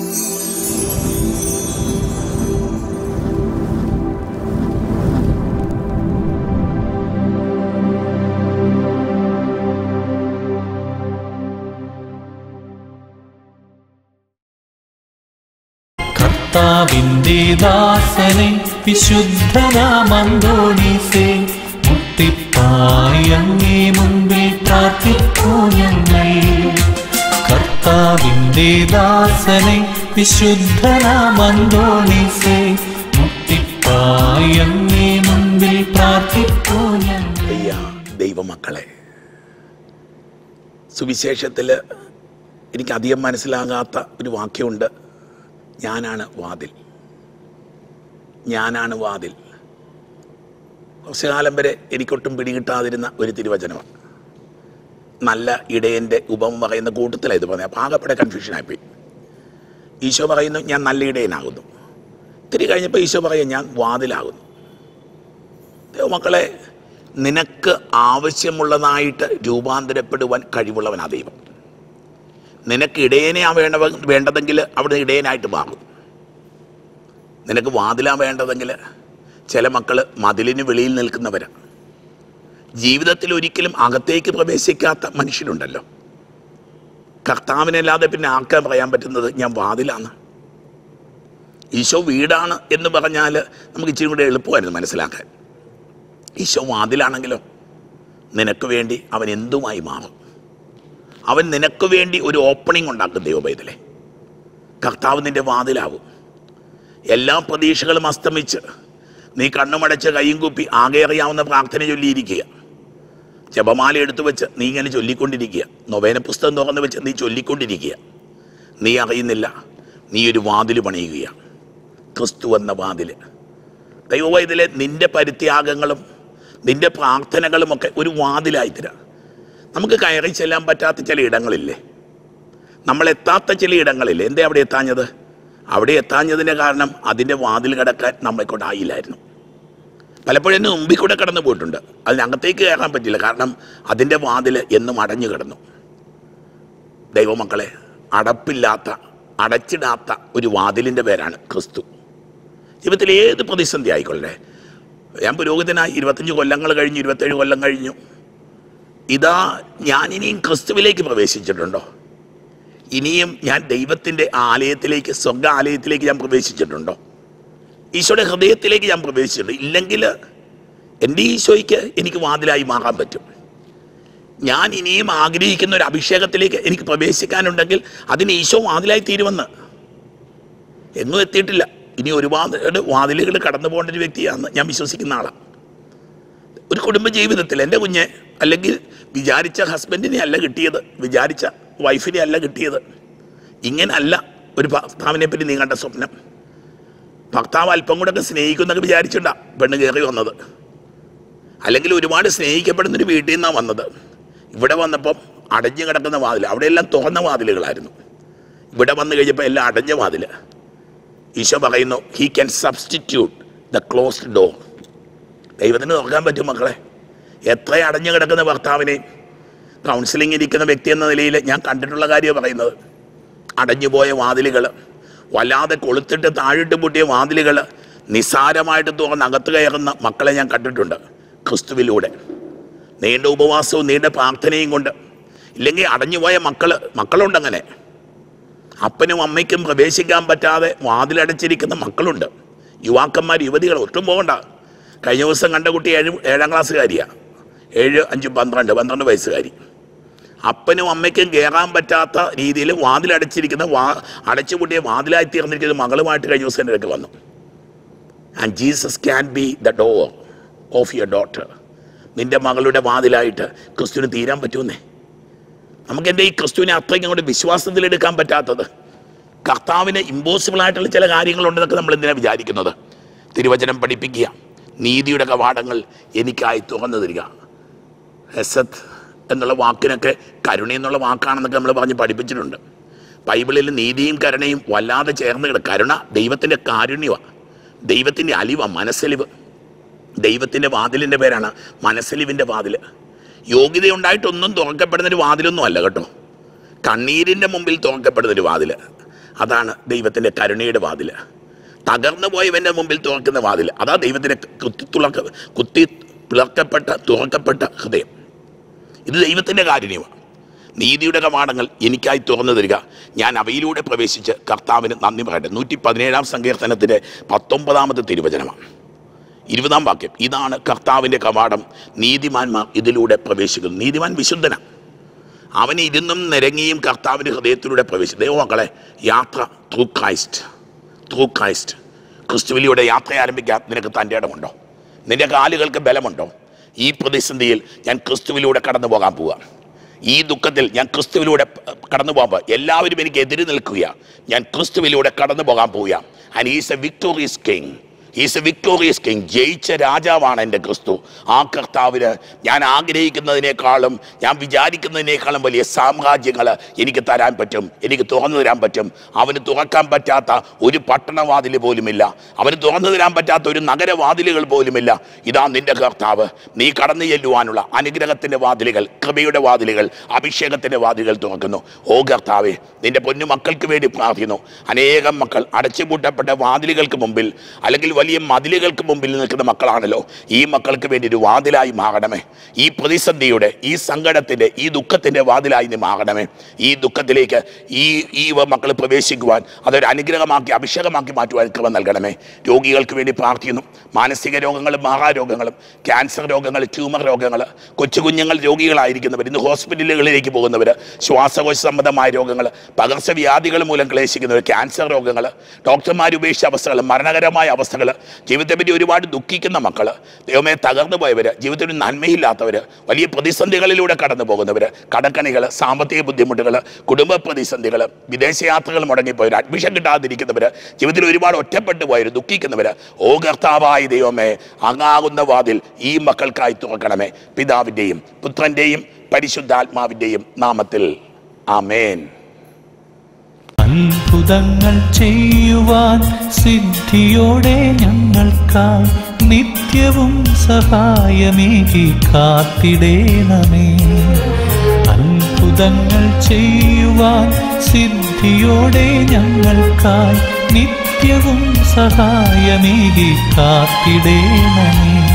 കർത്താവിന്റെ ദാസനെ വിശുദ്ധനാമന്തോണീസേ മുട്ടിപ്പായി അങ്ങേ മുമ്പിൽ പ്രാർത്ഥിക്കൂ ഞങ്ങൾ കർത്താവിന്റെ ദാസനെ വിശുദ്ധനാമന്തോണീസേ മുട്ടിപ്പായി അങ്ങേ മുമ്പിൽ പ്രാർത്ഥിക്കൂ ഞങ്ങൾ പ്രിയ ദൈവമക്കളെ സുവിശേഷത്തിൽ എനിക്ക് അധികം മനസ്സിലാകാത്ത ഒരു വാക്യമുണ്ട് ഞാനാണ് വാതിൽ ഞാനാണ് വാതിൽ കുറച്ചു കാലം വരെ എനിക്കൊട്ടും പിടികിട്ടാതിരുന്ന ഒരു തിരുവചനമാണ് നല്ല ഇടയൻ്റെ ഉപമ പറയുന്ന കൂട്ടത്തിലാണ് ഇത് പറഞ്ഞത് അപ്പോൾ ആകെപ്പെടെ കൺഫ്യൂഷനായിപ്പോയി ഈശോ പറയുന്നു ഞാൻ നല്ല ഇടയനാകുന്നു ഇത്തിരി കഴിഞ്ഞപ്പോൾ ഈശോ പറയും ഞാൻ വാതിലാകുന്നു ദൈവമക്കളെ നിനക്ക് ആവശ്യമുള്ളതായിട്ട് രൂപാന്തരപ്പെടുവാൻ കഴിവുള്ളവനാ ദൈവം നിനക്ക് ഇടയനെയാ വേണ്ട വേണ്ടതെങ്കിൽ അവിടെ ഇടയനായിട്ട് മാറും നിനക്ക് വാതിലാ വേണ്ടതെങ്കിൽ ചില മക്കൾ മതിലിന് വെളിയിൽ നിൽക്കുന്നവരാ ജീവിതത്തിൽ ഒരിക്കലും അകത്തേക്ക് പ്രവേശിക്കാത്ത മനുഷ്യരുണ്ടല്ലോ കർത്താവിനല്ലാതെ പിന്നെ ആർക്കാൻ പറയാൻ പറ്റുന്നത് ഞാൻ വാതിലാണ് ഈശോ വീടാണ് എന്ന് പറഞ്ഞാൽ നമുക്ക് ഇച്ചിരി കൂടെ എളുപ്പമായിരുന്നു മനസ്സിലാക്കാൻ ഈശോ വാതിലാണെങ്കിലോ നിനക്ക് വേണ്ടി അവൻ എന്തുമായി മാറും അവൻ നിനക്ക് വേണ്ടി ഒരു ഓപ്പണിംഗ് ഉണ്ടാക്കും ദൈവപൈതലെ കർത്താവ് നിന്റെ വാതിലാവും എല്ലാ പ്രതീക്ഷകളും അസ്തമിച്ച് നീ കണ്ണുമടച്ച് കൈയും കുപ്പി ആകെ അറിയാവുന്ന പ്രാർത്ഥന ചൊല്ലിയിരിക്കുക ജപമാല എടുത്തു വെച്ച് നീ ഇങ്ങനെ ചൊല്ലിക്കൊണ്ടിരിക്കുക നൊവേന പുസ്തകം തുറന്ന് വെച്ച് നീ ചൊല്ലിക്കൊണ്ടിരിക്കുക നീ അറിയുന്നില്ല നീ ഒരു വാതിൽ പണിയുകയാണ് ക്രിസ്തു എന്ന വാതിൽ ദൈവവൈതിലെ നിന്റെ പരിത്യാഗങ്ങളും നിന്റെ പ്രാർത്ഥനകളുമൊക്കെ ഒരു വാതിലായി തരാം നമുക്ക് കയറി ചെല്ലാൻ പറ്റാത്ത ചില ഇടങ്ങളില്ലേ നമ്മൾ എത്താത്ത ചില ഇടങ്ങളില്ലേ എന്തേ അവിടെ എത്താഞ്ഞത് അവിടെ എത്താഞ്ഞതിൻ്റെ കാരണം അതിൻ്റെ വാതിൽ കടക്കാൻ നമ്മളെ കൊണ്ടായില്ലായിരുന്നു പലപ്പോഴും എന്നെ മുമ്പിൽ കൂടെ കടന്നു പോയിട്ടുണ്ട് അതിനകത്തേക്ക് കയറാൻ പറ്റില്ല കാരണം അതിൻ്റെ വാതിൽ എന്നും അടഞ്ഞു കിടന്നു ദൈവമക്കളെ അടപ്പില്ലാത്ത അടച്ചിടാത്ത ഒരു വാതിലിൻ്റെ പേരാണ് ക്രിസ്തു ജീവിതത്തിൽ ഏത് പ്രതിസന്ധി ആയിക്കൊള്ളേ ഞാൻ പുരോഹിതനായി ഇരുപത്തഞ്ച് കൊല്ലങ്ങൾ കഴിഞ്ഞു ഇരുപത്തേഴ് കൊല്ലം കഴിഞ്ഞു ഇതാ ഞാൻ ഇനിയും ക്രിസ്തുവിലേക്ക് പ്രവേശിച്ചിട്ടുണ്ടോ ഇനിയും ഞാൻ ദൈവത്തിൻ്റെ ആലയത്തിലേക്ക് സ്വർഗ ആലയത്തിലേക്ക് ഞാൻ പ്രവേശിച്ചിട്ടുണ്ടോ ഈശോയുടെ ഹൃദയത്തിലേക്ക് ഞാൻ പ്രവേശിച്ചിട്ടുണ്ട് ഇല്ലെങ്കിൽ എൻ്റെ ഈശോയ്ക്ക് എനിക്ക് വാതിലായി മാറാൻ പറ്റും ഞാൻ ഇനിയും ആഗ്രഹിക്കുന്ന ഒരു അഭിഷേകത്തിലേക്ക് എനിക്ക് പ്രവേശിക്കാനുണ്ടെങ്കിൽ അതിന് ഈശോ വാതിലായി തീരുമെന്ന് എങ്ങും എത്തിയിട്ടില്ല ഇനി ഒരുപാട് വാതിലുകൾ കടന്നു പോകേണ്ട ഒരു വ്യക്തിയാണ് ഞാൻ വിശ്വസിക്കുന്ന ആളാണ് ഒരു കുടുംബ ജീവിതത്തിൽ എൻ്റെ കുഞ്ഞ് അല്ലെങ്കിൽ വിചാരിച്ച ഹസ്ബൻഡിനെ അല്ല കിട്ടിയത് വിചാരിച്ച വൈഫിനെ അല്ല കിട്ടിയത് ഇങ്ങനല്ല ഒരു ഭർത്താവിനെ പറ്റി നീ കണ്ട സ്വപ്നം ഭർത്താവ് അല്പം കൂടെ ഒക്കെ സ്നേഹിക്കുന്നൊക്കെ വിചാരിച്ചിട്ടാ പെണ്ണ് കയറി വന്നത് അല്ലെങ്കിൽ ഒരുപാട് സ്നേഹിക്കപ്പെടുന്നൊരു വീട്ടിൽ നിന്നാണ് വന്നത് ഇവിടെ വന്നപ്പം അടഞ്ഞു കിടക്കുന്ന വാതിൽ അവിടെയെല്ലാം തുറന്ന വാതിലുകളായിരുന്നു ഇവിടെ വന്നു കഴിഞ്ഞപ്പോൾ എല്ലാം അടഞ്ഞ വാതിൽ ഈശോ പറയുന്നു he can substitute the closed door ദൈവത്തിന് തുറക്കാൻ പറ്റും മക്കളെ എത്ര അടഞ്ഞു കിടക്കുന്ന ഭർത്താവിനെയും കൗൺസിലിംഗ് ഇരിക്കുന്ന വ്യക്തി എന്ന നിലയിൽ ഞാൻ കണ്ടിട്ടുള്ള കാര്യമാണ് പറയുന്നത് അടഞ്ഞുപോയ വാതിലുകൾ വല്ലാതെ കൊളുത്തിട്ട് താഴിട്ട് പൂട്ടിയ വാതിലുകൾ നിസ്സാരമായിട്ട് തുറന്ന് അകത്ത് കയറുന്ന മക്കളെ ഞാൻ കണ്ടിട്ടുണ്ട് ക്രിസ്തുവിലൂടെ നീണ്ട ഉപവാസവും നീണ്ട പ്രാർത്ഥനയും കൊണ്ട് ഇല്ലെങ്കിൽ അടഞ്ഞുപോയ മക്കൾ മക്കളുണ്ട് അങ്ങനെ അപ്പനും അമ്മയ്ക്കും പ്രവേശിക്കാൻ പറ്റാതെ വാതിലടച്ചിരിക്കുന്ന മക്കളുണ്ട് യുവാക്കന്മാർ യുവതികൾ ഒട്ടും പോകണ്ട കഴിഞ്ഞ ദിവസം കണ്ട കുട്ടി ഏഴ് ഏഴാം ക്ലാസ്സുകാരിയാണ് ഏഴ് അഞ്ച് പന്ത്രണ്ട് പന്ത്രണ്ട് വയസ്സുകാരി അപ്പനും അമ്മയ്ക്കും കയറാൻ പറ്റാത്ത രീതിയിൽ വാതിലടച്ചിരിക്കുന്ന വാ അടച്ചുപൂട്ടിയ വാതിലായി തീർന്നിരിക്കുന്ന മകളുമായിട്ട് കഴിഞ്ഞ ദിവസം എൻ്റെ അടുക്ക് വന്നു and Jesus can be the door of your daughter നിന്റെ മകളുടെ വാതിലായിട്ട് ക്രിസ്തുവിന് തീരാൻ പറ്റുമെന്നേ നമുക്ക് എൻ്റെ ഈ ക്രിസ്തുവിനെ അത്രയ്ക്കും അങ്ങോട്ട് വിശ്വാസത്തിലെടുക്കാൻ പറ്റാത്തത് കർത്താവിന് ഇമ്പോസിബിൾ ആയിട്ടുള്ള ചില കാര്യങ്ങളുണ്ടെന്നൊക്കെ നമ്മൾ എന്തിനാണ് വിചാരിക്കുന്നത് തിരുവചനം പഠിപ്പിക്കുക നീതിയുടെ കവാടങ്ങൾ എനിക്കായി തുറന്നു തരിക ഹെസത്ത് എന്നുള്ള വാക്കിനൊക്കെ കരുണ എന്നുള്ള വാക്കാണെന്നൊക്കെ നമ്മൾ പറഞ്ഞ് പഠിപ്പിച്ചിട്ടുണ്ട് ബൈബിളിൽ നീതിയും കരുണയും വല്ലാതെ ചേർന്ന് കിട കരുണ ദൈവത്തിൻ്റെ കാരുണ്യമാണ് ദൈവത്തിൻ്റെ അലിവ മനസ്സലിവ് ദൈവത്തിൻ്റെ വാതിലിൻ്റെ പേരാണ് മനസ്സലിവിൻ്റെ വാതിൽ യോഗ്യതയുണ്ടായിട്ടൊന്നും തുറക്കപ്പെടുന്നൊരു വാതിലൊന്നും അല്ല കേട്ടോ കണ്ണീരിൻ്റെ മുമ്പിൽ തുറക്കപ്പെടുന്നൊരു വാതിൽ അതാണ് ദൈവത്തിൻ്റെ കരുണയുടെ വാതിൽ തകർന്നു പോയവൻ്റെ മുമ്പിൽ തുറക്കുന്ന വാതിൽ അതാ ദൈവത്തിൻ്റെ കുത്തി തുളക്ക കുത്തി പിളർക്കപ്പെട്ട തുറക്കപ്പെട്ട ഹൃദയം ഇത് ദൈവത്തിൻ്റെ കാരുണ്യമാണ് നീതിയുടെ കവാടങ്ങൾ എനിക്കായി തുറന്നു തരിക ഞാൻ അവയിലൂടെ പ്രവേശിച്ച് കർത്താവിന് നന്ദി പറയട്ടെ നൂറ്റി പതിനേഴാം സങ്കീർത്തനത്തിൻ്റെ പത്തൊമ്പതാമത്തെ തിരുവചനമാണ് ഇരുപതാം വാക്യം ഇതാണ് കർത്താവിൻ്റെ കവാടം നീതിമാന്മാർ ഇതിലൂടെ പ്രവേശിക്കുന്നു നീതിമാൻ വിശുദ്ധനാണ് അവൻ ഇരുന്നും നിരങ്ങിയും കർത്താവിൻ്റെ ഹൃദയത്തിലൂടെ പ്രവേശിച്ചു ദൈവമക്കളെ യാത്ര ത്രൂ ക്രൈസ്റ്റ് ത്രൂ ക്രൈസ്റ്റ് ക്രിസ്തുവിലൂടെ യാത്ര ആരംഭിക്കാൻ നിനക്ക് തൻ്റെ ഇടമുണ്ടോ നിന്റെ കാലുകൾക്ക് ബലമുണ്ടോ ഈ പ്രതിസന്ധിയിൽ ഞാൻ ക്രിസ്തുവിലൂടെ കടന്നു പോകാൻ പോവുക ഈ ദുഃഖത്തിൽ ഞാൻ ക്രിസ്തുവിലൂടെ കടന്നു പോകുമ്പോൾ എല്ലാവരും എനിക്ക് എതിര് നിൽക്കുക ഞാൻ ക്രിസ്തുവിലൂടെ കടന്നു പോകാൻ പോവുക and is a victorious king is a victorious king ജയിച്ച രാജാവാണ് എൻ്റെ ക്രിസ്തു ആ കർത്താവിന് ഞാൻ ആഗ്രഹിക്കുന്നതിനേക്കാളും ഞാൻ വിചാരിക്കുന്നതിനേക്കാളും വലിയ സാമ്രാജ്യങ്ങൾ എനിക്ക് തരാൻ പറ്റും എനിക്ക് തുറന്നു തരാൻ പറ്റും അവന് തുറക്കാൻ പറ്റാത്ത ഒരു പട്ടണവാതിൽ പോലുമില്ല അവന് തുറന്നു തരാൻ പറ്റാത്ത ഒരു നഗരവാതിലുകൾ പോലുമില്ല ഇതാ നിന്റെ കർത്താവ് നീ കടന്നു ചെല്ലുവാനുള്ള അനുഗ്രഹത്തിൻ്റെ വാതിലുകൾ കൃപയുടെ വാതിലുകൾ അഭിഷേകത്തിൻ്റെ വാതിലുകൾ തുറക്കുന്നു ഓ കർത്താവെ നിന്റെ പൊന്നു മക്കൾക്ക് വേണ്ടി പ്രാർത്ഥിക്കുന്നു അനേകം മക്കൾ അടച്ചുപൂട്ടപ്പെട്ട വാതിലുകൾക്ക് മുമ്പിൽ അല്ലെങ്കിൽ വലിയ മതിലുകൾക്ക് മുമ്പിൽ നിൽക്കുന്ന മക്കളാണല്ലോ ഈ മക്കൾക്ക് വേണ്ടി ഒരു വാതിലായി മാറണമേ ഈ പ്രതിസന്ധിയുടെ ഈ സങ്കടത്തിൻ്റെ ഈ ദുഃഖത്തിൻ്റെ വാതിലായി നീ മാറണമേ ഈ ദുഃഖത്തിലേക്ക് ഈ ഈ മക്കൾ പ്രവേശിക്കുവാൻ അതൊരു അനുഗ്രഹമാക്കി അഭിഷേകമാക്കി മാറ്റുവാൻ കൃപ നൽകണമേ രോഗികൾക്ക് വേണ്ടി പ്രാർത്ഥിക്കുന്നു മാനസിക രോഗങ്ങളും മാറാരോഗങ്ങളും ക്യാൻസർ രോഗങ്ങൾ ട്യൂമർ രോഗങ്ങൾ കൊച്ചു കുഞ്ഞുങ്ങൾ രോഗികളായിരിക്കുന്നവർ ഇന്ന് ഹോസ്പിറ്റലുകളിലേക്ക് പോകുന്നവർ ശ്വാസകോശ സംബന്ധമായ രോഗങ്ങൾ പകർച്ചവ്യാധികൾ മൂലം ക്ലേശിക്കുന്നവർ ക്യാൻസർ രോഗങ്ങൾ ഡോക്ടർമാർ ഉപേക്ഷിച്ച അവസ്ഥകൾ മരണകരമായ അവസ്ഥകൾ ജീവിതത്തെപ്പറ്റി ഒരുപാട് ദുഃഖിക്കുന്ന മക്കൾ ദൈവമേ തകർന്നു പോയവർ ജീവിതത്തിൽ നന്മയില്ലാത്തവർ വലിയ പ്രതിസന്ധികളിലൂടെ കടന്നു പോകുന്നവർ കടക്കണികൾ സാമ്പത്തിക ബുദ്ധിമുട്ടുകൾ കുടുംബ പ്രതിസന്ധികൾ വിദേശയാത്രകൾ മുടങ്ങിപ്പോയവർ അഡ്മിഷൻ കിട്ടാതിരിക്കുന്നവർ ജീവിതത്തിൽ ഒരുപാട് ഒറ്റപ്പെട്ടു പോയവർ ദുഃഖിക്കുന്നവർ ഓ കർത്താവായ ദൈവമേ അങ്ങാകുന്ന വാതിൽ ഈ മക്കൾക്കായി തുറക്കണമേ പിതാവിൻ്റെയും പുത്രൻ്റെയും പരിശുദ്ധാത്മാവിൻ്റെയും നാമത്തിൽ ആമേൻ അത്ഭുതങ്ങൾ ചെയ്യുവാൻ സിദ്ധിയോടെ ഞങ്ങൾക്കായി നിത്യവും സഹായമേകി കാത്തിടേണമേ അത്ഭുതങ്ങൾ ചെയ്യുവാൻ സിദ്ധിയോടെ ഞങ്ങൾക്കായി നിത്യവും സഹായമേകി കാത്തിടേണമേ